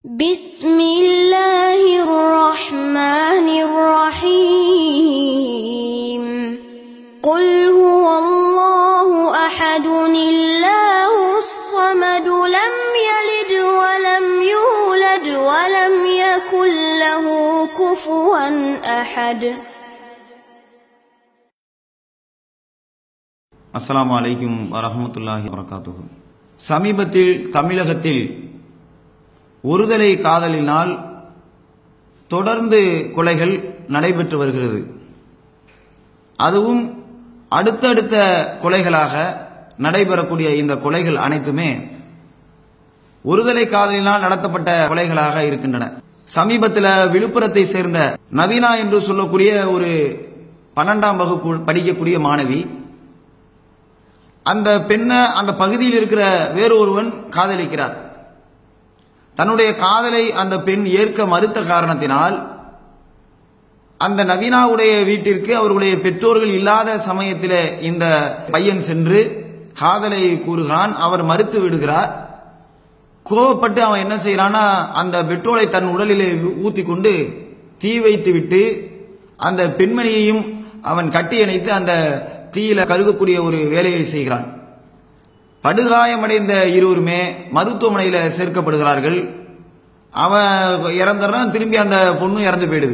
بسم الله الرحمن الرحيم قل هو الله أحد الله الصمد لم يلد ولم يولد ولم يكن له كفوا أحد அஸ்ஸலாமு அலைக்கும் வரஹ்மத்துல்லாஹி வரகாத்துஹு சமீபத்தில் தமிழகத்தில் ஒருதலை காதலினால் தொடர்ந்து கொலைகள் நடைபெற்று வருகிறது அதுவும் அடுத்தடுத்த கொலைகளாக நடைபெறக்கூடிய இந்த கொலைகள் அனைத்துமே ஒருதலை காதலினால் நடத்தப்பட்ட கொலைகளாக இருக்கின்றன சமீபத்தில் விழுப்புரத்தை சேர்ந்த நவீனா என்று சொல்லக்கூடிய ஒரு பன்னெண்டாம் வகுப்பு படிக்கக்கூடிய மாணவி அந்த பெண்ணை அந்த பகுதியில் இருக்கிற வேறு ஒருவன் காதலிக்கிறார் தன்னுடைய காதலை அந்த பெண் ஏற்க மறுத்த காரணத்தினால் அந்த நவீனாவுடைய வீட்டிற்கு அவர்களுடைய பெற்றோர்கள் இல்லாத சமயத்தில் இந்த பையன் சென்று காதலை கூறுகிறான் அவர் மறுத்து விடுகிறார் கோவப்பட்டு அவன் என்ன செய்யறான்னா அந்த பெட்ரோலை தன் உடலிலே ஊத்தி கொண்டு தீ வைத்து விட்டு அந்த பெண்மணியையும் அவன் கட்டி அணைத்து அந்த தீயில கருகக்கூடிய ஒரு வேலையை செய்கிறான் படுகாயமடைந்த இருவருமே மருத்துவமனையில் சேர்க்கப்படுகிறார்கள் அவன் இறந்துடுறான் திரும்பி அந்த பொண்ணு இறந்து போயிடுது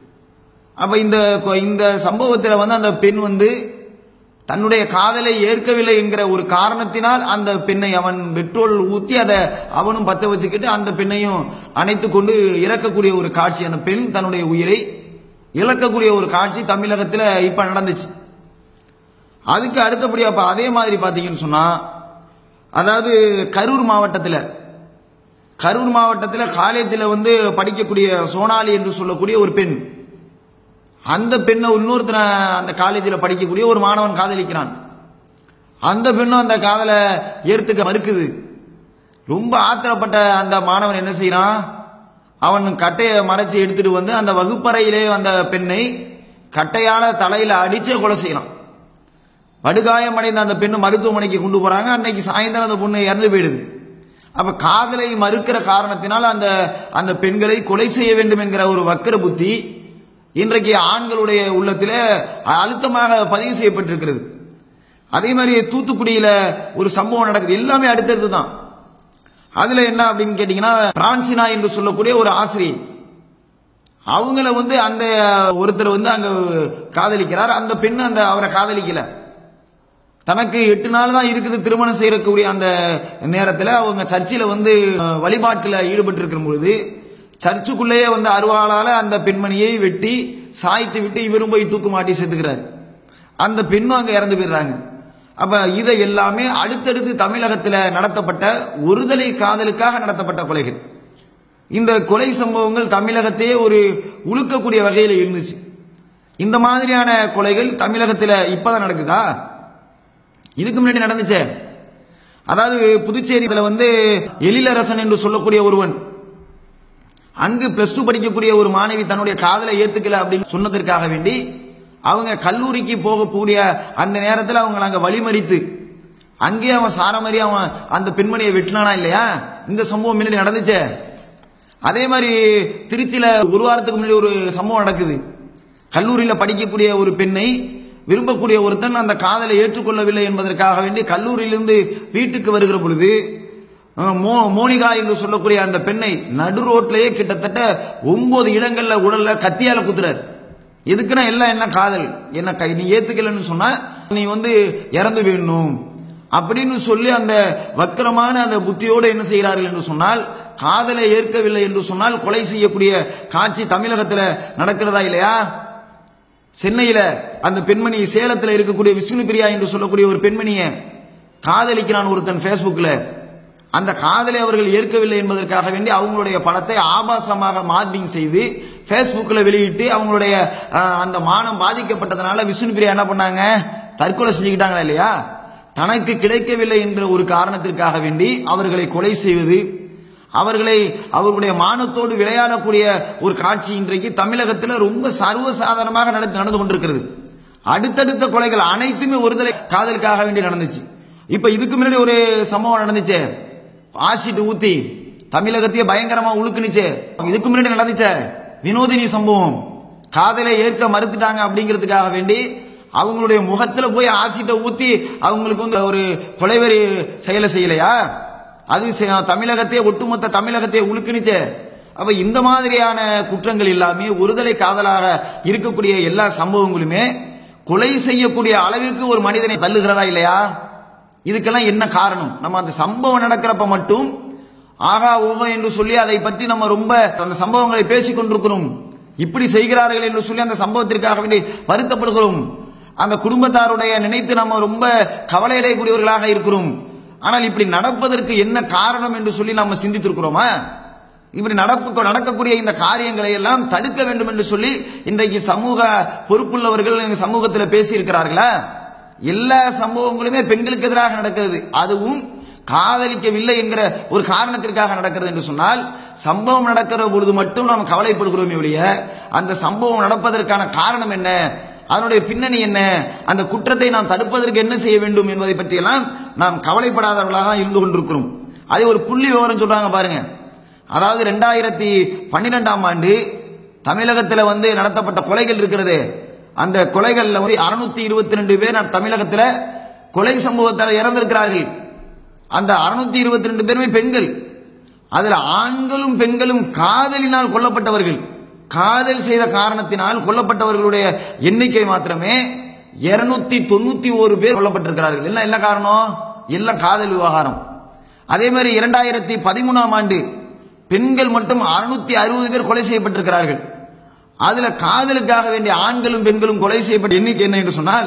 அப்ப இந்த இந்த சம்பவத்தில் வந்து அந்த பெண் வந்து தன்னுடைய காதலை ஏற்கவில்லை என்கிற ஒரு காரணத்தினால் அந்த பெண்ணை அவன் பெட்ரோல் ஊற்றி அதை அவனும் பத்த வச்சுக்கிட்டு அந்த பெண்ணையும் அணைத்து கொண்டு இறக்கக்கூடிய ஒரு காட்சி அந்த பெண் தன்னுடைய உயிரை இழக்கக்கூடிய ஒரு காட்சி தமிழகத்தில் இப்ப நடந்துச்சு அதுக்கு அடுத்தபடி அப்ப அதே மாதிரி பார்த்தீங்கன்னு சொன்னா அதாவது கரூர் மாவட்டத்தில் கரூர் மாவட்டத்தில் காலேஜில் வந்து படிக்கக்கூடிய சோனாலி என்று சொல்லக்கூடிய ஒரு பெண் அந்த பெண்ணை இன்னொருத்தனை அந்த காலேஜில் படிக்கக்கூடிய ஒரு மாணவன் காதலிக்கிறான் அந்த பெண்ணும் அந்த காதலை ஏற்றுக்க மறுக்குது ரொம்ப ஆத்திரப்பட்ட அந்த மாணவன் என்ன செய்யறான் அவன் கட்டையை மறைச்சு எடுத்துட்டு வந்து அந்த வகுப்பறையிலே அந்த பெண்ணை கட்டையால தலையில அடிச்சே கொலை செய்யலாம் படுகாயம் அடைந்த அந்த பெண்ணு மருத்துவமனைக்கு கொண்டு போறாங்க அன்னைக்கு சாயந்தரம் அந்த பொண்ணு இறந்து போயிடுது அப்ப காதலை மறுக்கிற காரணத்தினால் அந்த அந்த பெண்களை கொலை செய்ய வேண்டும் என்கிற ஒரு வக்கர புத்தி இன்றைக்கு ஆண்களுடைய உள்ளத்தில் அழுத்தமாக பதிவு செய்யப்பட்டிருக்கிறது அதே மாதிரி தூத்துக்குடியில ஒரு சம்பவம் நடக்குது எல்லாமே அடுத்தது தான் அதுல என்ன அப்படின்னு கேட்டீங்கன்னா பிரான்சினா என்று சொல்லக்கூடிய ஒரு ஆசிரியை அவங்கள வந்து அந்த ஒருத்தர் வந்து அங்க காதலிக்கிறார் அந்த பெண் அந்த அவரை காதலிக்கல தனக்கு எட்டு நாள் தான் இருக்குது திருமணம் செய்யக்கூடிய அந்த நேரத்தில் அவங்க சர்ச்சில் வந்து வழிபாட்டில் ஈடுபட்டு இருக்கிற பொழுது சர்ச்சுக்குள்ளேயே வந்து அருவாளால அந்த பெண்மணியை வெட்டி சாய்த்து விட்டு இவரும் போய் தூக்கு மாட்டி செத்துக்கிறார் அந்த பெண்ணும் அங்க இறந்து போயிடுறாங்க அப்ப இதை எல்லாமே அடுத்தடுத்து தமிழகத்தில் நடத்தப்பட்ட ஒருதலை காதலுக்காக நடத்தப்பட்ட கொலைகள் இந்த கொலை சம்பவங்கள் தமிழகத்தையே ஒரு உழுக்கக்கூடிய வகையில் இருந்துச்சு இந்த மாதிரியான கொலைகள் தமிழகத்தில் இப்பதான் நடக்குதா இதுக்கு முன்னாடி நடந்துச்சே அதாவது புதுச்சேரியில் வந்து எழிலரசன் என்று சொல்லக்கூடிய ஒருவன் அங்கு பிளஸ் டூ படிக்கக்கூடிய ஒரு மாணவி தன்னுடைய காதலை ஏத்துக்கல அப்படின்னு சொன்னதற்காக வேண்டி அவங்க கல்லூரிக்கு போகக்கூடிய அந்த நேரத்தில் அவங்க அங்க வழிமறித்து அங்கேயே அவன் சாரமாரி அவன் அந்த பெண்மணியை வெட்டினானா இல்லையா இந்த சம்பவம் முன்னாடி நடந்துச்சே அதே மாதிரி திருச்சியில ஒரு வாரத்துக்கு முன்னாடி ஒரு சம்பவம் நடக்குது கல்லூரியில் படிக்கக்கூடிய ஒரு பெண்ணை விரும்பக்கூடிய ஒருத்தன் அந்த காதலை ஏற்றுக்கொள்ளவில்லை என்பதற்காக வேண்டி கல்லூரியிலிருந்து வீட்டுக்கு வருகிற பொழுது மோ மோனிகா என்று சொல்லக்கூடிய அந்த பெண்ணை நடு ரோட்லயே கிட்டத்தட்ட ஒன்பது இடங்கள்ல உடல்ல கத்தியால குத்துறார் எதுக்குன்னா எல்லாம் என்ன காதல் என்ன கை நீ ஏத்துக்கலன்னு சொன்னா நீ வந்து இறந்து வேணும் அப்படின்னு சொல்லி அந்த வக்கரமான அந்த புத்தியோடு என்ன செய்கிறார்கள் என்று சொன்னால் காதலை ஏற்கவில்லை என்று சொன்னால் கொலை செய்யக்கூடிய காட்சி தமிழகத்தில் நடக்கிறதா இல்லையா சென்னையில அந்த பெண்மணி சேலத்தில் இருக்கக்கூடிய விஷ்ணு பிரியா என்று சொல்லக்கூடிய ஒரு பெண்மணியை காதலிக்கிறான் ஒருத்தன் பேஸ்புக்ல அந்த காதலை அவர்கள் ஏற்கவில்லை என்பதற்காக வேண்டி அவங்களுடைய படத்தை ஆபாசமாக மார்பிங் செய்து பேஸ்புக்கில் வெளியிட்டு அவங்களுடைய அந்த மானம் பாதிக்கப்பட்டதுனால விஷ்ணு பிரியா என்ன பண்ணாங்க தற்கொலை செஞ்சுக்கிட்டாங்களா இல்லையா தனக்கு கிடைக்கவில்லை என்ற ஒரு காரணத்திற்காக வேண்டி அவர்களை கொலை செய்வது அவர்களை அவர்களுடைய மானத்தோடு விளையாடக்கூடிய ஒரு காட்சி இன்றைக்கு தமிழகத்தில் ரொம்ப சர்வசாதாரணமாக நடந்து கொண்டிருக்கிறது அடுத்தடுத்த கொலைகள் அனைத்துமே ஒருதலை காதலுக்காக வேண்டி நடந்துச்சு இப்ப இதுக்கு முன்னாடி ஒரு சம்பவம் நடந்துச்சு ஆசிட் ஊத்தி தமிழகத்தையே பயங்கரமா உழுக்குனுச்சே இதுக்கு முன்னாடி நடந்துச்சே வினோதினி சம்பவம் காதலை ஏற்க மறுத்துட்டாங்க அப்படிங்கிறதுக்காக வேண்டி அவங்களுடைய முகத்துல போய் ஆசிட்ட ஊத்தி அவங்களுக்கு வந்து ஒரு கொலைவெறி செயலை செய்யலையா அது செ- தமிழகத்தையே ஒட்டுமொத்த தமிழகத்தையே உழுக்குனுச்சே அப்ப இந்த மாதிரியான குற்றங்கள் எல்லாமே ஒருதலை காதலாக இருக்கக்கூடிய எல்லா சம்பவங்களுமே கொலை செய்யக்கூடிய அளவிற்கு ஒரு மனிதனை தள்ளுகிறதா இல்லையா இதுக்கெல்லாம் என்ன காரணம் நம்ம அந்த சம்பவம் நடக்கிறப்ப மட்டும் ஆகா ஓகோ என்று சொல்லி அதை பற்றி நம்ம ரொம்ப அந்த சம்பவங்களை பேசிக் கொண்டிருக்கிறோம் இப்படி செய்கிறார்கள் என்று சொல்லி அந்த சம்பவத்திற்காக வேண்டி வருத்தப்படுகிறோம் அந்த குடும்பத்தாருடைய நினைத்து நம்ம ரொம்ப கவலையடையக்கூடியவர்களாக இருக்கிறோம் ஆனால் இப்படி நடப்பதற்கு என்ன காரணம் என்று சொல்லி நம்ம சிந்தித்திருக்கிறோமா இப்படி நடப்பு நடக்கக்கூடிய இந்த காரியங்களை எல்லாம் தடுக்க வேண்டும் என்று சொல்லி இன்றைக்கு சமூக பொறுப்புள்ளவர்கள் எங்க சமூகத்தில் பேசி இருக்கிறார்களா எல்லா சம்பவங்களுமே பெண்களுக்கு எதிராக நடக்கிறது அதுவும் காதலிக்கவில்லை என்கிற ஒரு காரணத்திற்காக நடக்கிறது என்று சொன்னால் சம்பவம் நடக்கிற பொழுது மட்டும் நாம் கவலைப்படுகிறோமே ஒழிய அந்த சம்பவம் நடப்பதற்கான காரணம் என்ன அதனுடைய பின்னணி என்ன அந்த குற்றத்தை நாம் தடுப்பதற்கு என்ன செய்ய வேண்டும் என்பதை பற்றியெல்லாம் நாம் கவலைப்படாதவர்களாக தான் இருந்து கொண்டிருக்கிறோம் அதே ஒரு புள்ளி விவரம் சொல்றாங்க பாருங்க அதாவது ரெண்டாயிரத்தி பன்னிரெண்டாம் ஆண்டு தமிழகத்தில் வந்து நடத்தப்பட்ட கொலைகள் இருக்கிறது அந்த கொலைகள்ல வந்து அறுநூத்தி இருபத்தி ரெண்டு பேர் நம்ம தமிழகத்தில் கொலை சம்பவத்தால் இறந்திருக்கிறார்கள் அந்த அறுநூத்தி இருபத்தி ரெண்டு பேருமே பெண்கள் அதுல ஆண்களும் பெண்களும் காதலினால் கொல்லப்பட்டவர்கள் காதல் செய்த காரணத்தினால் கொல்லப்பட்டவர்களுடைய எண்ணிக்கை மாத்திரமே இருநூத்தி தொண்ணூத்தி ஒரு பேர் கொல்லப்பட்டிருக்கிறார்கள் என்ன என்ன காரணம் எல்லாம் காதல் விவகாரம் அதே மாதிரி இரண்டாயிரத்தி பதிமூணாம் ஆண்டு பெண்கள் மட்டும் அறுநூத்தி அறுபது பேர் கொலை செய்யப்பட்டிருக்கிறார்கள் அதுல காதலுக்காக வேண்டிய ஆண்களும் பெண்களும் கொலை செய்யப்பட்ட எண்ணிக்கை என்ன என்று சொன்னால்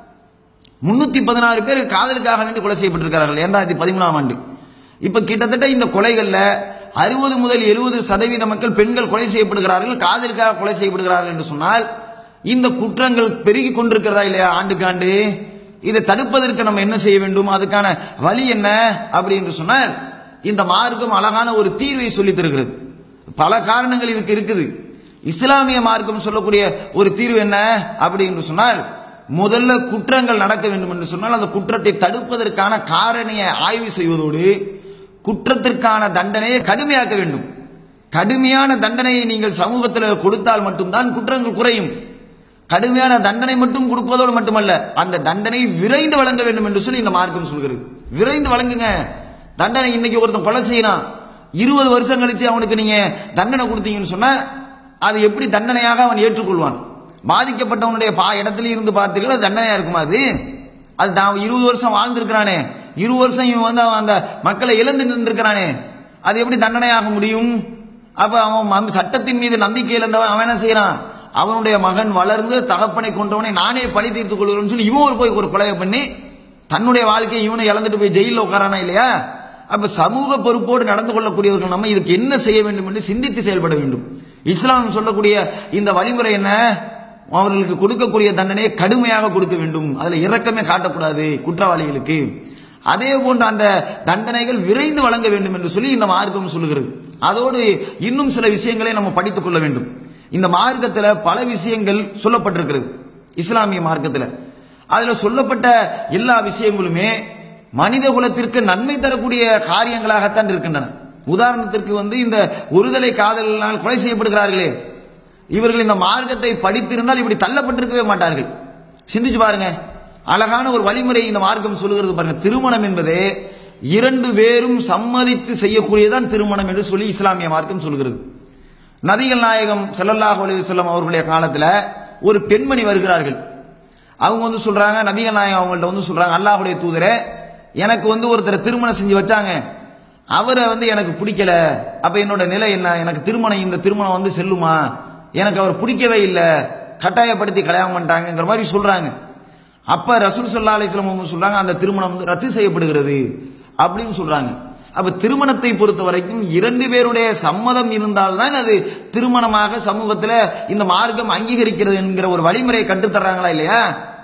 முன்னூத்தி பதினாறு பேர் காதலுக்காக வேண்டி கொலை செய்யப்பட்டிருக்கிறார்கள் இரண்டாயிரத்தி பதிமூணாம் ஆண்டு இப்ப கிட்டத்தட்ட இந்த கொலைகள்ல அறுபது முதல் எழுபது சதவீத மக்கள் பெண்கள் கொலை செய்யப்படுகிறார்கள் காதலுக்காக கொலை செய்யப்படுகிறார்கள் என்று சொன்னால் இந்த குற்றங்கள் பெருகி கொண்டிருக்கிறதா இல்லையா ஆண்டுக்கு ஆண்டு இதை தடுப்பதற்கு நம்ம என்ன செய்ய வேண்டும் அதுக்கான வழி என்ன அப்படி என்று சொன்னால் இந்த மார்க்கம் அழகான ஒரு தீர்வை சொல்லித் தருகிறது பல காரணங்கள் இதுக்கு இருக்குது இஸ்லாமிய மார்க்கம் சொல்லக்கூடிய ஒரு தீர்வு என்ன அப்படி என்று சொன்னால் முதல்ல குற்றங்கள் நடக்க வேண்டும் என்று சொன்னால் அந்த குற்றத்தை தடுப்பதற்கான காரணியை ஆய்வு செய்வதோடு குற்றத்திற்கான தண்டனையை கடுமையாக்க வேண்டும் கடுமையான தண்டனையை நீங்கள் சமூகத்தில் கொடுத்தால் மட்டும்தான் குற்றங்கள் குறையும் கடுமையான தண்டனை மட்டும் கொடுப்பதோடு மட்டுமல்ல அந்த தண்டனை விரைந்து வழங்க வேண்டும் என்று சொல்லி இந்த மார்க்கம் சொல்கிறது விரைந்து வழங்குங்க தண்டனை இன்னைக்கு ஒருத்தன் கொலை செய்யறான் இருபது வருஷம் கழிச்சு அவனுக்கு நீங்க தண்டனை கொடுத்தீங்கன்னு சொன்னா அது எப்படி தண்டனையாக அவன் ஏற்றுக்கொள்வான் பாதிக்கப்பட்டவனுடைய பா இடத்துல இருந்து பார்த்துக்கிற தண்டனையா இருக்குமா அது அது தான் இருபது வருஷம் வாழ்ந்திருக்கிறானே இருபது வருஷம் இவன் வந்து அவன் அந்த மக்களை இழந்து நின்றுக்கிறானே அது எப்படி தண்டனையாக முடியும் அப்ப அவன் ம- சட்டத்தின் மீது நம்பிக்கை இழந்தவன் அவன் என்ன செய்யறான் அவனுடைய மகன் வளர்ந்து தகப்பனை கொண்டவனை நானே பழி தீர்த்துக் கொள்கிறேன்னு சொல்லி இவன் ஒரு போய் ஒரு கொலையை பண்ணி தன்னுடைய வாழ்க்கையை இவனை இழந்துட்டு போய் ஜெயிலில் உட்காரானா இல்லையா அப்ப சமூக பொறுப்போடு நடந்து கொள்ளக்கூடியவர்கள் நம்ம இதுக்கு என்ன செய்ய வேண்டும் என்று சிந்தித்து செயல்பட வேண்டும் இஸ்லாம் சொல்லக்கூடிய இந்த வழிமுறை என்ன அவர்களுக்கு கொடுக்கக்கூடிய தண்டனையை கடுமையாக கொடுக்க வேண்டும் அதுல இரக்கமே காட்டக்கூடாது குற்றவாளிகளுக்கு அதே போன்ற அந்த தண்டனைகள் விரைந்து வழங்க வேண்டும் என்று சொல்லி இந்த மார்க்கம் சொல்லுகிறது அதோடு இன்னும் சில விஷயங்களை நம்ம படித்துக் கொள்ள வேண்டும் இந்த மார்க்கத்தில் பல விஷயங்கள் சொல்லப்பட்டிருக்கிறது இஸ்லாமிய மார்க்கத்தில் அதுல சொல்லப்பட்ட எல்லா விஷயங்களுமே மனித குலத்திற்கு நன்மை தரக்கூடிய காரியங்களாகத்தான் இருக்கின்றன உதாரணத்திற்கு வந்து இந்த ஒருதலை காதலினால் கொலை செய்யப்படுகிறார்களே இவர்கள் இந்த மார்க்கத்தை படித்திருந்தால் இப்படி தள்ளப்பட்டிருக்கவே மாட்டார்கள் சிந்திச்சு பாருங்க அழகான ஒரு வழிமுறை இந்த மார்க்கம் சொல்லுகிறது பாருங்க திருமணம் என்பது இரண்டு பேரும் சம்மதித்து செய்யக்கூடியதான் திருமணம் என்று சொல்லி இஸ்லாமிய மார்க்கம் சொல்லுகிறது நபிகள் நாயகம் ஸல்லல்லாஹு அலைஹி வஸல்லம் அவர்களுடைய காலத்துல ஒரு பெண்மணி வருகிறார்கள் அவங்க வந்து சொல்றாங்க நபிகள் நாயகம் அவங்கள்ட்ட வந்து சொல்றாங்க அல்லாஹ்வுடைய தூதரே எனக்கு வந்து ஒருத்தர் திருமணம் செஞ்சு வச்சாங்க அவரை வந்து எனக்கு பிடிக்கல அப்ப என்னோட நிலை என்ன எனக்கு திருமணம் இந்த திருமணம் வந்து செல்லுமா எனக்கு அவர் பிடிக்கவே இல்லை கட்டாயப்படுத்தி கல்யாணம் பண்ணிட்டாங்கங்கிற மாதிரி சொல்றாங்க அப்ப ரசூல் சல்லா அலிஸ்லாம் அவங்க சொல்றாங்க அந்த திருமணம் வந்து ரத்து செய்யப்படுகிறது அப்படின்னு சொல்றாங்க அப்ப திருமணத்தை பொறுத்த வரைக்கும் இரண்டு பேருடைய சம்மதம் இருந்தால்தான் அது திருமணமாக சமூகத்துல இந்த மார்க்கம் அங்கீகரிக்கிறது என்கிற ஒரு வழிமுறையை கற்றுத்தர்றாங்களா இல்லையா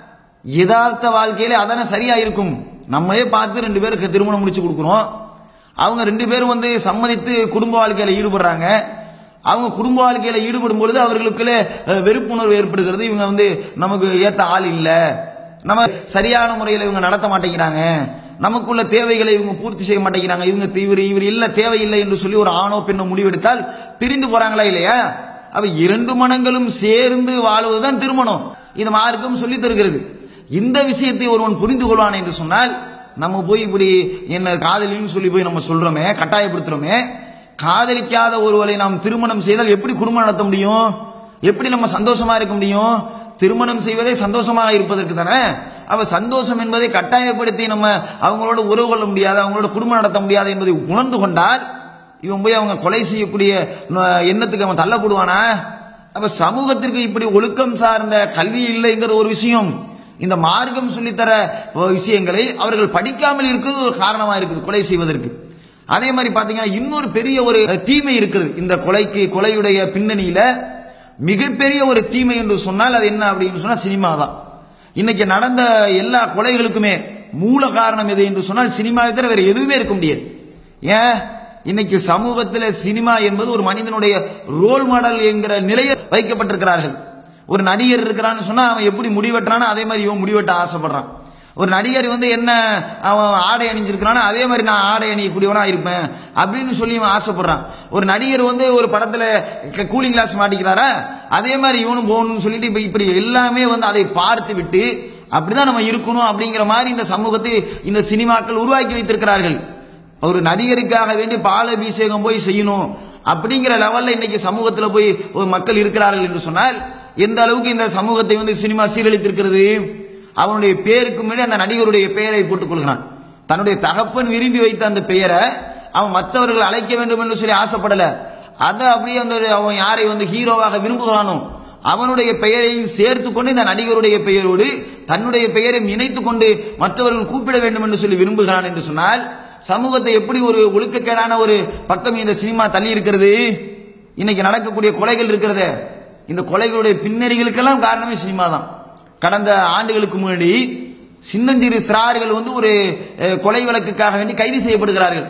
யதார்த்த வாழ்க்கையில அதானே சரியா இருக்கும் நம்மளே பார்த்து ரெண்டு பேருக்கு திருமணம் முடிச்சு கொடுக்குறோம் அவங்க ரெண்டு பேரும் வந்து சம்மதித்து குடும்ப வாழ்க்கையில ஈடுபடுறாங்க அவங்க குடும்ப வாழ்க்கையில ஈடுபடும் பொழுது அவர்களுக்குள்ள அஹ், வெறுப்புணர்வு ஏற்படுகிறது இவங்க வந்து நமக்கு ஏத்த ஆள் இல்ல நம்ம சரியான முறையில் இவங்க நடத்த மாட்டேங்கிறாங்க நமக்குள்ள தேவைகளை இவங்க பூர்த்தி செய்ய மாட்டேங்கிறாங்க இவங்க இவர் இவர் இல்ல தேவையில்லை என்று சொல்லி ஒரு ஆணோ பெண்ணோ முடிவெடுத்தால் பிரிந்து போறாங்களா இல்லையா அவ இரண்டு மனங்களும் சேர்ந்து வாழ்வதுதான் திருமணம் இது மார்க்கம் சொல்லி தருகிறது இந்த விஷயத்தை ஒருவன் புரிந்து கொள்வான் என்று சொன்னால் நம்ம போய் இப்படி என்ன காதலின்னு சொல்லி போய் நம்ம சொல்றோமே கட்டாயப்படுத்துறோமே காதலிக்காத ஒருவரை நாம் திருமணம் செய்தால் எப்படி குடும்பம் நடத்த முடியும் எப்படி நம்ம சந்தோஷமா இருக்க முடியும் திருமணம் செய்வதே சந்தோஷமாக இருப்பதற்கு தானே அவ சந்தோஷம் என்பதை கட்டாயப்படுத்தி நம்ம அவங்களோட உறவு கொள்ள முடியாது அவங்களோட குடும்பம் நடத்த முடியாது என்பதை உணர்ந்து கொண்டால் இவன் போய் அவங்க கொலை செய்யக்கூடிய ந- எண்ணத்துக்கு அவன் தள்ளப்படுவானா அப்ப சமூகத்திற்கு இப்படி ஒழுக்கம் சார்ந்த கல்வி இல்லைங்கிற ஒரு விஷயம் இந்த மார்க்கம் சொல்லித்தர விஷயங்களை அவர்கள் படிக்காமல் இருக்கிறது ஒரு காரணமா இருக்குது கொலை செய்வதற்கு அதே மாதிரி பாத்தீங்கன்னா இன்னொரு பெரிய ஒரு தீமை இருக்குது இந்த கொலைக்கு கொலையுடைய பின்னணியில மிகப்பெரிய ஒரு தீமை என்று சொன்னால் அது என்ன அப்படின்னு சொன்னா சினிமா தான் இன்னைக்கு நடந்த எல்லா கொலைகளுக்குமே மூல காரணம் எது என்று சொன்னால் சினிமாவை தவிர வேற எதுவுமே இருக்க முடியாது ஏன் இன்னைக்கு சமூகத்தில் சினிமா என்பது ஒரு மனிதனுடைய ரோல் மாடல் என்கிற நிலையை வைக்கப்பட்டிருக்கிறார்கள் ஒரு நடிகர் இருக்கிறான்னு சொன்னா அவன் எப்படி முடிவெட்டுறானோ அதே மாதிரி இவன் முடிவெட்ட ஆசைப்படுறான் ஒரு நடிகர் வந்து என்ன அவன் ஆடை அணிஞ்சிருக்கிறானோ அதே மாதிரி நான் ஆடை அணியக்கூடியவனா இருப்பேன் அப்படின்னு சொல்லி இவன் ஆசைப்படுறான் ஒரு நடிகர் வந்து ஒரு படத்துல கூலிங் கிளாஸ் மாட்டிக்கிறாரா அதே மாதிரி இவனும் போகணும்னு சொல்லிட்டு இப்ப இப்படி எல்லாமே வந்து அதை பார்த்து விட்டு அப்படிதான் நம்ம இருக்கணும் அப்படிங்கிற மாதிரி இந்த சமூகத்தை இந்த சினிமாக்கள் உருவாக்கி வைத்திருக்கிறார்கள் ஒரு நடிகருக்காக வேண்டி பால் அபிஷேகம் போய் செய்யணும் அப்படிங்கிற லெவல்ல இன்னைக்கு சமூகத்துல போய் ஒரு மக்கள் இருக்கிறார்கள் என்று சொன்னால் எந்த அளவுக்கு இந்த சமூகத்தை வந்து சினிமா சீரழித்திருக்கிறது அவனுடைய பேருக்கு முன்னாடி அந்த நடிகருடைய பெயரை போட்டுக் கொள்கிறான் தன்னுடைய தகப்பன் விரும்பி வைத்த அந்த பெயரை அவன் மற்றவர்கள் அழைக்க வேண்டும் என்று சொல்லி ஆசைப்படல அதை அப்படியே அந்த அவன் யாரை வந்து ஹீரோவாக விரும்புகிறானோ அவனுடைய பெயரையும் சேர்த்து கொண்டு இந்த நடிகருடைய பெயரோடு தன்னுடைய பெயரை இணைத்துக் கொண்டு மற்றவர்கள் கூப்பிட வேண்டும் என்று சொல்லி விரும்புகிறான் என்று சொன்னால் சமூகத்தை எப்படி ஒரு ஒழுக்கக்கேடான ஒரு பக்கம் இந்த சினிமா தள்ளி இருக்கிறது இன்னைக்கு நடக்கக்கூடிய கொலைகள் இருக்கிறதே இந்த கொலைகளுடைய பின்னணிகளுக்கெல்லாம் காரணமே சினிமா தான் கடந்த ஆண்டுகளுக்கு முன்னாடி சின்னஞ்சிறு சிறார்கள் வந்து ஒரு அஹ், கொலை வழக்குக்காக வேண்டி கைது செய்யப்படுகிறார்கள்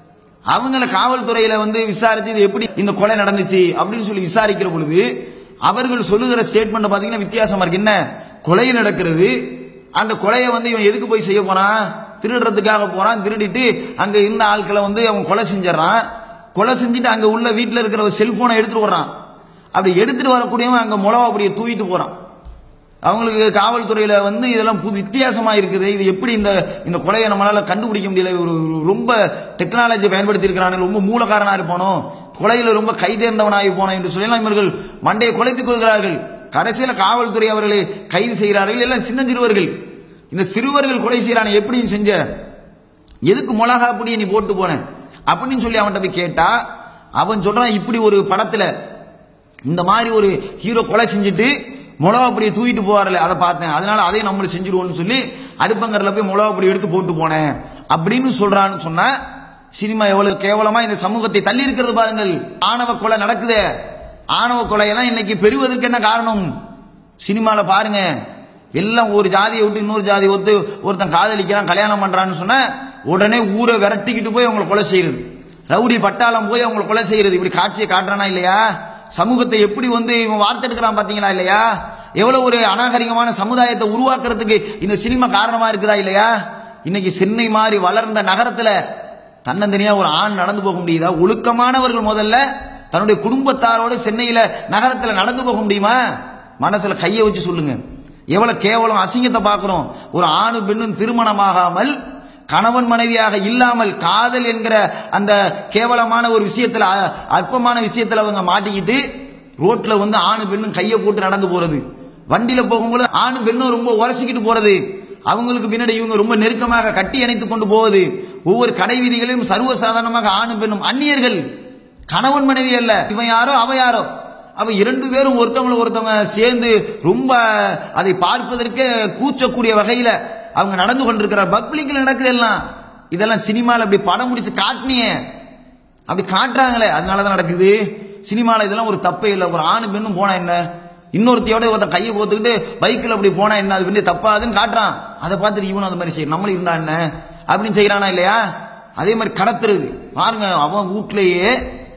அவங்கள காவல்துறையில வந்து விசாரிச்சு இது எப்படி இந்த கொலை நடந்துச்சு அப்படின்னு சொல்லி விசாரிக்கிற பொழுது அவர்கள் சொல்லுகிற ஸ்டேட்மெண்ட் பாத்தீங்கன்னா வித்தியாசமா இருக்கு என்ன கொலை நடக்கிறது அந்த கொலையை வந்து இவன் எதுக்கு போய் செய்ய போறான் திருடுறதுக்காக போறான் திருடிட்டு அங்க இருந்த ஆட்களை வந்து அவன் கொலை செஞ்சிடறான் கொலை செஞ்சுட்டு அங்க உள்ள வீட்டுல இருக்கிற ஒரு செல்போனை எடுத்துட்டு வர்றான் அப்படி எடுத்துட்டு வரக்கூடியவன் அங்க மிளகா அப்படியே தூக்கிட்டு போறான் அவங்களுக்கு காவல்துறையில வந்து இதெல்லாம் புது வித்தியாசமா இருக்குது இது எப்படி இந்த இந்த கொலையை நம்மளால கண்டுபிடிக்க முடியல ஒரு ஒரு ரொம்ப டெக்னாலஜி பயன்படுத்தி இருக்கிறாங்க ரொம்ப மூலக்காரனா இருப்பானோ கொலையில ரொம்ப கைதேர்ந்தவனாகி போனோம் என்று சொல்லி இவர்கள் மண்டையை குழப்பிக் கொள்கிறார்கள் கடைசியில காவல்துறை அவர்களை கைது செய்கிறார்கள் எல்லாம் சின்னஞ்சிறுவர்கள் இந்த சிறுவர்கள் கொலை செய்யறான எப்படி நீ செஞ்ச எதுக்கு மிளகா பொடியை நீ போட்டு போன அப்படின்னு சொல்லி அவன்கிட்ட போய் கேட்டா அவன் சொல்றான் இப்படி ஒரு படத்துல இந்த மாதிரி ஒரு ஹீரோ கொலை செஞ்சுட்டு மிளகா பொடியை தூக்கிட்டு போவார்ல அதை பார்த்தேன் அதனால அதையும் நம்மள செஞ்சிருவோம்னு சொல்லி அடுப்பங்கரில் போய் மிளகா பொடி எடுத்து போட்டு போனேன் அப்படின்னு சொல்றான்னு சொன்னா சினிமா எவ்வளவு கேவலமா இந்த சமூகத்தை தள்ளி இருக்கிறது பாருங்கள் ஆணவ கொலை நடக்குதே ஆணவ கொலையெல்லாம் இன்னைக்கு பெறுவதற்கு என்ன காரணம் சினிமால பாருங்க எல்லாம் ஒரு ஜாதியை விட்டு இன்னொரு ஜாதி ஒத்து ஒருத்தன் காதலிக்கிறான் கல்யாணம் பண்றான்னு சொன்னா உடனே ஊரை விரட்டிக்கிட்டு போய் அவங்களை கொலை செய்யறது ரவுடி பட்டாளம் போய் அவங்களை கொலை செய்யறது இப்படி காட்சியை காட்டுறானா இல்லையா சமூகத்தை எப்படி வந்து இவன் வார்த்தெடுக்கிறான் பாத்தீங்களா இல்லையா எவ்வளவு ஒரு அநாகரிகமான சமுதாயத்தை உருவாக்குறதுக்கு இந்த சினிமா காரணமா இருக்குதா இல்லையா இன்னைக்கு சென்னை மாதிரி வளர்ந்த நகரத்துல தன்னந்தனியா ஒரு ஆண் நடந்து போக முடியுதா ஒழுக்கமானவர்கள் முதல்ல தன்னுடைய குடும்பத்தாரோடு சென்னையில நகரத்துல நடந்து போக முடியுமா மனசுல கையை வச்சு சொல்லுங்க எவ்வளவு கேவலம் அசிங்கத்தை பார்க்கிறோம் ஒரு ஆணு பெண்ணும் திருமணமாகாமல் கணவன் மனைவியாக இல்லாமல் காதல் என்கிற அந்த கேவலமான ஒரு விஷயத்துல அ- அற்பமான விஷயத்துல அவங்க மாட்டிக்கிட்டு ரோட்ல வந்து ஆணு பெண்ணும் கையை போட்டு நடந்து போறது வண்டியில போகும்போது ஆணு பெண்ணும் ரொம்ப உரசிக்கிட்டு போறது அவங்களுக்கு பின்னாடி இவங்க ரொம்ப நெருக்கமாக கட்டி அணைத்துக் கொண்டு போவது ஒவ்வொரு கடை வீதிகளையும் சர்வசாதாரணமாக ஆணும் பெண்ணும் அந்நியர்கள் கணவன் மனைவி அல்ல இவன் யாரோ அவ யாரோ அவ இரண்டு பேரும் ஒருத்தவங்களை ஒருத்தவங்க சேர்ந்து ரொம்ப அதை பார்ப்பதற்கே கூச்சக்கூடிய வகையில அவங்க நடந்து கொண்டிருக்கிற பப்ளிக்ல நடக்குது எல்லாம் இதெல்லாம் சினிமால அப்படி படம் முடிச்சு காட்டினியே அப்படி காட்டுறாங்களே அதனாலதான் நடக்குது சினிமால இதெல்லாம் ஒரு தப்பே இல்லை ஒரு ஆணு பெண்ணும் போனா என்ன இன்னொருத்தையோட ஒருத்தன் கையை கோத்துக்கிட்டு பைக்கில் அப்படி போனா என்ன அது வந்து தப்பாதுன்னு காட்டுறான் அதை பார்த்துட்டு இவனும் அந்த மாதிரி செய்யும் நம்மளும் இருந்தா என்ன அப்படின்னு செய்யறானா இல்லையா அதே மாதிரி கடத்துறது பாருங்க அவன் வீட்லயே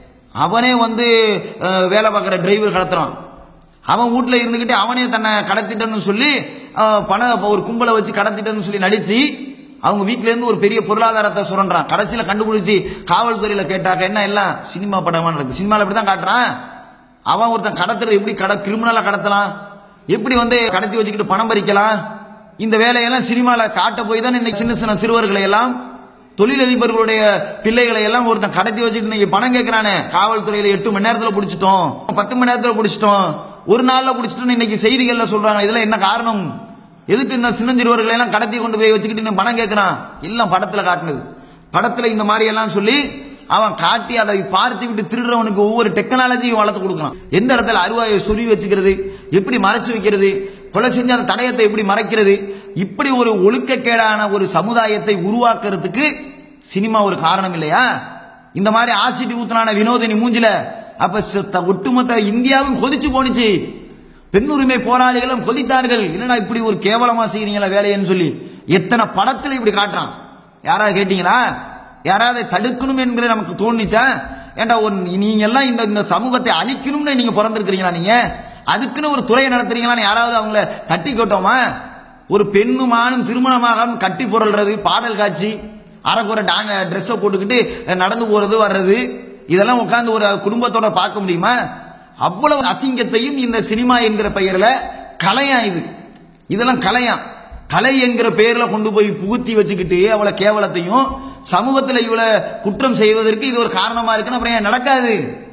அவனே வந்து அஹ், வேலை பார்க்குற டிரைவர் கடத்துறான் அவன் வீட்ல இருந்துகிட்டு அவனே தன்னை கடத்திட்டன்னு சொல்லி அஹ், பண ஒரு கும்பலை வச்சு கடத்திட்டன்னு சொல்லி நடிச்சு அவங்க வீட்ல இருந்து ஒரு பெரிய பொருளாதாரத்தை சுரண்டான் கடைசியில கண்டுபிடிச்சு காவல்துறையில கேட்டாக்க என்ன எல்லாம் சினிமா படமா நடக்குது சினிமால இப்படிதான் காட்டுறான் அவன் ஒருத்தன் கடத்துறது எப்படி கட கிரிமினலா கடத்தலாம் எப்படி வந்து கடத்தி வச்சுக்கிட்டு பணம் பறிக்கலாம் இந்த வேலையெல்லாம் சினிமால காட்ட போய் தான் இன்னைக்கு சின்ன சின்ன சிறுவர்களை எல்லாம் தொழிலதிபர்களுடைய பிள்ளைகளை எல்லாம் ஒருத்தன் கடத்தி வச்சுட்டு இன்னைக்கு பணம் கேட்கிறானே காவல்துறையில எட்டு மணி நேரத்துல பிடிச்சிட்டோம் பத்து மணி நேரத்துல பிடிச்சிட்டோம் ஒரு நாள்ல பிடிச்சிட்டோம் இன்னைக்கு செய்திகள்ல சொல்றாங்க இதெல்லாம் என்ன காரணம் எதுக்கு இந்த சின்னஞ்சிறுவர்களை எல்லாம் கடத்தி கொண்டு போய் வச்சுக்கிட்டு இன்னும் பணம் கேட்கிறான் எல்லாம் படத்துல காட்டுனது படத்துல இந்த மாதிரி எல்லாம் சொல்லி அவன் காட்டி அதை பார்த்து விட்டு திருடுறவனுக்கு ஒவ்வொரு டெக்னாலஜியும் வளர்த்து கொடுக்குறான் எந்த இடத்துல அருவாயை சொருவி வச்சுக்கிறது எப்படி மறைச்சு வைக்கிறது கொலை செஞ்ச அந்த தடயத்தை எப்படி மறைக்கிறது இப்படி ஒரு ஒழுக்கக்கேடான ஒரு சமுதாயத்தை உருவாக்குறதுக்கு சினிமா ஒரு காரணம் இல்லையா இந்த மாதிரி ஆசிட் ஊத்துனான வினோதினி மூஞ்சில அப்ப ச- ஒட்டுமொத்த இந்தியாவும் கொதிச்சு போனுச்சு பெண் உரிமை போராளிகளும் கொதித்தார்கள் என்னடா இப்படி ஒரு கேவலமா செய்றீங்களா வேலைன்னு சொல்லி எத்தனை படத்துல இப்படி காட்டுறான் யாராவது கேட்டீங்களா யாராவது தடுக்கணும் என்கிற நமக்கு தோணுச்சா ஏண்டா ஒரு நீங்க எல்லாம் இந்த இந்த சமூகத்தை அழிக்கணும்னு நீங்க பிறந்திருக்கிறீங்களா நீங்க அதுக்குன்னு ஒரு துறையை நடத்துறீங்களான்னு யாராவது அவங்கள தட்டி கேட்டோமா ஒரு பெண்ணும் ஆணும் திருமணமாக கட்டி புரள்றது பாடல் காட்சி அரைக்குறை டான் ட்ரெஸ்ஸை போட்டுக்கிட்டு நடந்து போறது வர்றது இதெல்லாம் உட்கார்ந்து ஒரு குடும்பத்தோட பார்க்க முடியுமா அவ்வளவு அசிங்கத்தையும் இந்த சினிமா என்கிற பெயர்ல கலையா இது இதெல்லாம் கலையா கலை என்கிற பெயர்ல கொண்டு போய் புகுத்தி வச்சுக்கிட்டு அவளை கேவலத்தையும் சமூகத்துல இவளை குற்றம் செய்வதற்கு இது ஒரு காரணமா இருக்குன்னு அப்புறம் ஏன் நடக்காது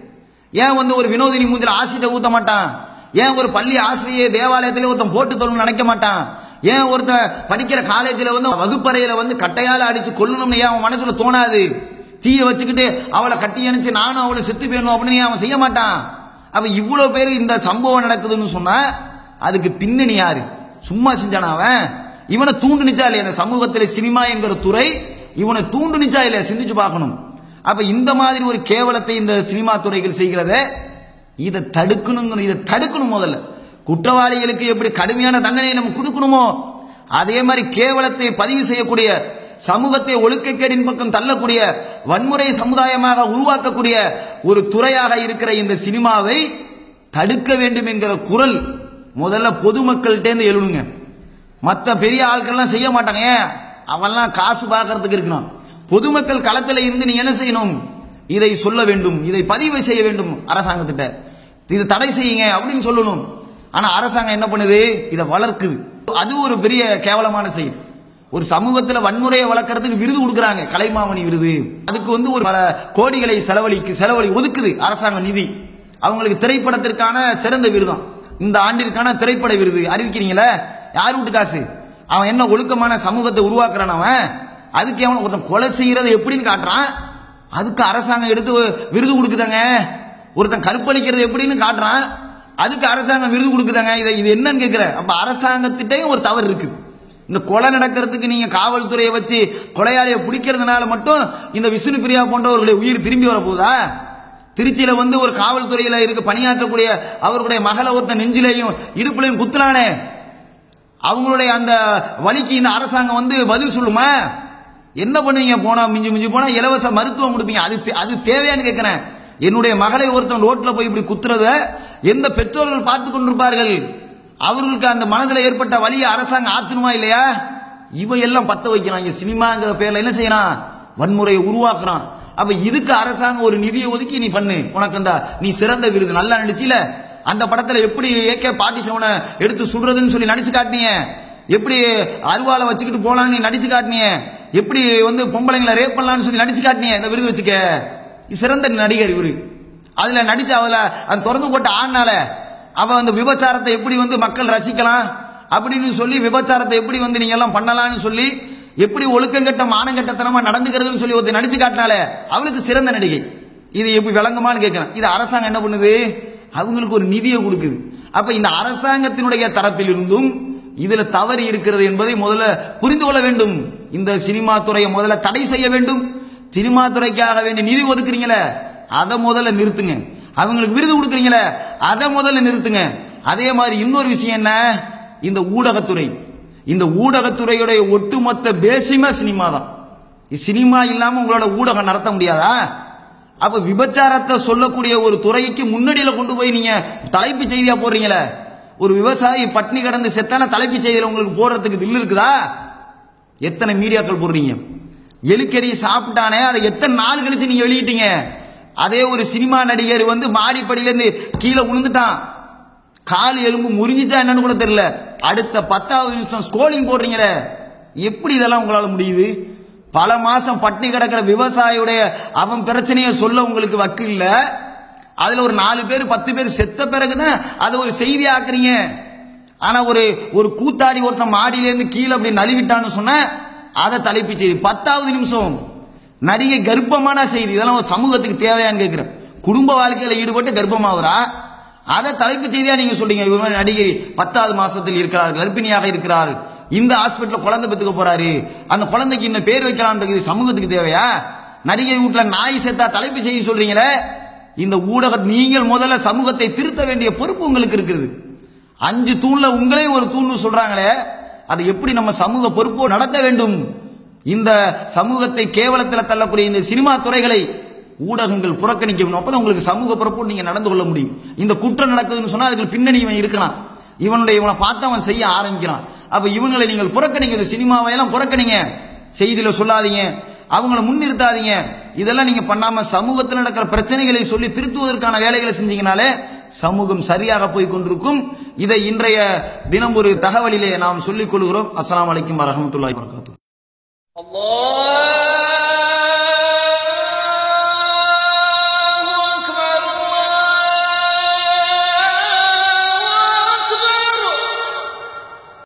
ஏன் வந்து ஒரு வினோதினி மூஞ்சில ஆசிட்ட ஊத்த மாட்டான் ஏன் ஒரு பள்ளி ஆசிரியர் தேவாலயத்திலே ஒருத்தன் போட்டு தொழணும்னு நினைக்க மாட்டான் ஏன் ஒருத்தன் படிக்கிற காலேஜில் வந்து வகுப்பறையில வந்து கட்டையால அடிச்சு கொல்லணும்னு ஏன் அவன் மனசுல தோணாது தீய வச்சுக்கிட்டு அவளை கட்டி அணிச்சு நானும் அவளை செத்து போயணும் அப்படின்னு ஏன் அவன் செய்ய மாட்டான் அப்ப இவ்வளவு பேர் இந்த சம்பவம் நடக்குதுன்னு சொன்னா அதுக்கு பின்னணி யாரு சும்மா செஞ்சானா அவன் இவனை தூண்டு நிச்சா இல்லையா இந்த சமூகத்தில் சினிமா என்கிற துறை இவனை தூண்டு நிச்சா இல்லையா சிந்திச்சு பார்க்கணும் அப்ப இந்த மாதிரி ஒரு கேவலத்தை இந்த சினிமா துறைகள் செய்கிறத இதை தடுக்கணுங்கிற இதை தடுக்கணும் முதல்ல குற்றவாளிகளுக்கு எப்படி கடுமையான தண்டனையை நம்ம கொடுக்கணுமோ அதே மாதிரி கேவலத்தை பதிவு செய்யக்கூடிய சமூகத்தை ஒழுக்கக்கேடின் பக்கம் தள்ளக்கூடிய வன்முறை சமுதாயமாக உருவாக்கக்கூடிய ஒரு துறையாக இருக்கிற இந்த சினிமாவை தடுக்க வேண்டும் என்கிற குரல் முதல்ல பொதுமக்கள்கிட்ட எழுணுங்க மற்ற பெரிய ஆட்கள்லாம் செய்ய மாட்டாங்க ஏன் அவன்லாம் காசு பார்க்கறதுக்கு இருக்கிறான் பொதுமக்கள் களத்தில் இருந்து நீ என்ன செய்யணும் இதை சொல்ல வேண்டும் இதை பதிவு செய்ய வேண்டும் அரசாங்கத்திட்ட இதை தடை செய்யுங்க அப்படின்னு சொல்லணும் ஆனா அரசாங்கம் என்ன பண்ணுது இதை வளர்க்குது அது ஒரு பெரிய கேவலமான செயல் ஒரு சமூகத்துல வன்முறையை வளர்க்கறதுக்கு விருது கொடுக்குறாங்க கலைமாமணி விருது அதுக்கு வந்து ஒரு பல கோடிகளை செலவழிக்கு செலவழி ஒதுக்குது அரசாங்க நிதி அவங்களுக்கு திரைப்படத்திற்கான சிறந்த விருதம் இந்த ஆண்டிற்கான திரைப்பட விருது அறிவிக்கிறீங்களே யார் வீட்டு காசு அவன் என்ன ஒழுக்கமான சமூகத்தை உருவாக்குறான் அவன் அதுக்கு அவன் ஒருத்தன் கொலை செய்யறது எப்படின்னு காட்டுறான் அதுக்கு அரசாங்கம் எடுத்து விருது கொடுக்குதாங்க ஒருத்தன் கற்பழிக்கிறது எப்படின்னு காட்டுறான் அதுக்கு அரசாங்கம் விருது கொடுக்குதாங்க இதை இது என்னன்னு கேட்கிற அப்ப அரசாங்கத்திட்டையும் ஒரு தவறு இருக்குது இந்த கொலை நடக்கிறதுக்கு நீங்க காவல்துறையை வச்சு கொலையாளியை பிடிக்கிறதுனால மட்டும் இந்த விஷ்ணு பிரியா போன்றவர்களுடைய உயிர் திரும்பி வரப்போகுதா திருச்சியில வந்து ஒரு காவல்துறையில இருக்க பணியாற்றக்கூடிய அவர்களுடைய மகளை ஒருத்தன் நெஞ்சிலையும் இடுப்புலையும் குத்துனானே அவங்களுடைய அந்த வலிக்கு இந்த அரசாங்கம் வந்து பதில் சொல்லுமா என்ன பண்ணுவீங்க போனா மிஞ்சி மிஞ்சி போனா இலவச மருத்துவம் கொடுப்பீங்க அது தே- அது தேவையான்னு கேட்கிறேன் என்னுடைய மகளை ஒருத்தன் ரோட்ல போய் இப்படி குத்துறத எந்த பெற்றோர்கள் பார்த்து கொண்டிருப்பார்கள் அவர்களுக்கு அந்த மனதில் ஏற்பட்ட வலியை அரசாங்கம் ஆத்தணுமா இல்லையா இவ எல்லாம் பத்த வைக்கிறான் இங்க சினிமாங்கிற பேர்ல என்ன செய்யறான் வன்முறையை உருவாக்குறான் அப்ப இதுக்கு அரசாங்கம் ஒரு நிதியை ஒதுக்கி நீ பண்ணு உனக்கு அந்த நீ சிறந்த விருது நல்லா நடிச்சில அந்த படத்துல எப்படி ஏகே பாட்டி செவனை எடுத்து சுடுறதுன்னு சொல்லி நடிச்சு காட்டினீங்க எப்படி அருவாளை வச்சுக்கிட்டு போலான்னு நீ நடிச்சு காட்டினீங்க எப்படி வந்து பொம்பளைங்களை ரேப் பண்ணலாம்னு சொல்லி நடிச்சு காட்டினீங்க இந்த விருது வச்சுக்க இது சிறந்த நடிகர் இவரு அதுல நடிச்ச அவள அந்த திறந்து போட்ட ஆண்னால அவ அந்த விபச்சாரத்தை எப்படி வந்து மக்கள் ரசிக்கலாம் அப்படின்னு சொல்லி விபச்சாரத்தை எப்படி வந்து நீங்க எல்லாம் பண்ணலாம்னு சொல்லி எப்படி ஒழுக்கங்கட்ட மானங்கட்டத்தனமா நடந்துக்கிறதுன்னு சொல்லி ஒருத்தர் நடிச்சு காட்டினாலே அவளுக்கு சிறந்த நடிகை இது எப்படி விளங்குமான்னு கேட்கிறேன் இது அரசாங்கம் என்ன பண்ணுது அவங்களுக்கு ஒரு நிதியை கொடுக்குது அப்ப இந்த அரசாங்கத்தினுடைய தரப்பில் இருந்தும் இதுல தவறு இருக்கிறது என்பதை முதல்ல புரிந்து கொள்ள வேண்டும் இந்த சினிமா துறையை முதல்ல தடை செய்ய வேண்டும் சினிமா துறைக்காக வேண்டி நிதி ஒதுக்குறீங்களே அதை முதல்ல நிறுத்துங்க அவங்களுக்கு விருது கொடுக்குறீங்களே அதை முதல்ல நிறுத்துங்க அதே மாதிரி இன்னொரு விஷயம் என்ன இந்த ஊடகத்துறை இந்த ஊடகத்துறையுடைய ஒட்டுமொத்த பேசிமா சினிமா தான் சினிமா இல்லாம உங்களோட ஊடகம் நடத்த முடியாதா அப்ப விபச்சாரத்தை சொல்லக்கூடிய ஒரு துறைக்கு முன்னணியில கொண்டு போய் நீங்க தலைப்பு செய்தியா போடுறீங்களே ஒரு விவசாயி பட்னி கடந்து செத்தான தலைப்பு செய்தியில உங்களுக்கு போடுறதுக்கு தில்லு இருக்குதா எத்தனை மீடியாக்கள் போடுறீங்க எலிக்கறி சாப்பிட்டானே அதை எத்தனை நாள் கழிச்சு நீங்க வெளியிட்டீங்க அதே ஒரு சினிமா நடிகர் வந்து மாடிப்படியில இருந்து கீழே விழுந்துட்டான் கால் எலும்பு முறிஞ்சிச்சா என்னன்னு கூட தெரியல அடுத்த பத்தாவது நிமிஷம் ஸ்கோலிங் போடுறீங்களே எப்படி இதெல்லாம் உங்களால முடியுது பல மாசம் பட்டினி கிடக்கிற விவசாயியுடைய அவன் பிரச்சனையை சொல்ல உங்களுக்கு வக்கு இல்ல அதுல ஒரு நாலு பேர் பத்து பேர் செத்த பிறகுதான் அதை ஒரு செய்தி ஆக்குறீங்க ஆனா ஒரு ஒரு கூத்தாடி ஒருத்தன் மாடியில இருந்து கீழே அப்படி நழுவிட்டான்னு சொன்ன அதை தலைப்பு செய்தி பத்தாவது நிமிஷம் நடிகை கர்ப்பமான செய்தி இதெல்லாம் ஒரு சமூகத்துக்கு தேவையான்னு கேட்கிறேன் குடும்ப வாழ்க்கையில ஈடுபட்டு கர்ப்பமாவரா அதை தலைப்பு செய்தியா நீங்க சொல்றீங்க இவர் மாதிரி நடிகை பத்தாவது மாசத்தில் இருக்கிறார் கர்ப்பிணியாக இருக்கிறார் இந்த ஹாஸ்பிட்டல் குழந்தை பெத்துக்க போறாரு அந்த குழந்தைக்கு இன்னும் பேர் வைக்கலான்றது சமூகத்துக்கு தேவையா நடிகை வீட்டுல நாய் செத்தா தலைப்பு செய்தி சொல்றீங்களே இந்த ஊடக நீங்கள் முதல்ல சமூகத்தை திருத்த வேண்டிய பொறுப்பு உங்களுக்கு இருக்குது அஞ்சு தூண்ல உங்களே ஒரு தூண் சொல்றாங்களே அதை எப்படி நம்ம சமூக பொறுப்போ நடத்த வேண்டும் இந்த சமூகத்தை கேவலத்தில் தள்ளக்கூடிய இந்த சினிமா துறைகளை ஊடகங்கள் புறக்கணிக்க வேண்டும் அப்பதான் உங்களுக்கு சமூக பொறுப்போடு நீங்க நடந்து கொள்ள முடியும் இந்த குற்றம் நடக்குதுன்னு சொன்னா அதுக்கு பின்னணி இவன் இருக்கலாம் இவனுடைய இவனை பார்த்து அவன் செய்ய ஆரம்பிக்கிறான் அப்ப இவங்களை நீங்கள் புறக்கணிங்க இந்த சினிமாவை எல்லாம் புறக்கணிங்க செய்தியில சொல்லாதீங்க அவங்கள முன்னிறுத்தாதீங்க இதெல்லாம் நீங்க பண்ணாம சமூகத்தில் நடக்கிற பிரச்சனைகளை சொல்லி திருத்துவதற்கான வேலைகளை செஞ்சீங்கனாலே சமூகம் சரியாக போய் கொண்டிருக்கும் இதை இன்றைய தினம் ஒரு தகவலிலே நாம் சொல்லிக் கொள்கிறோம் அஸ்ஸலாமு அலைக்கும் வரஹ்மத்துல்லாஹி வபரகாத்துஹு الله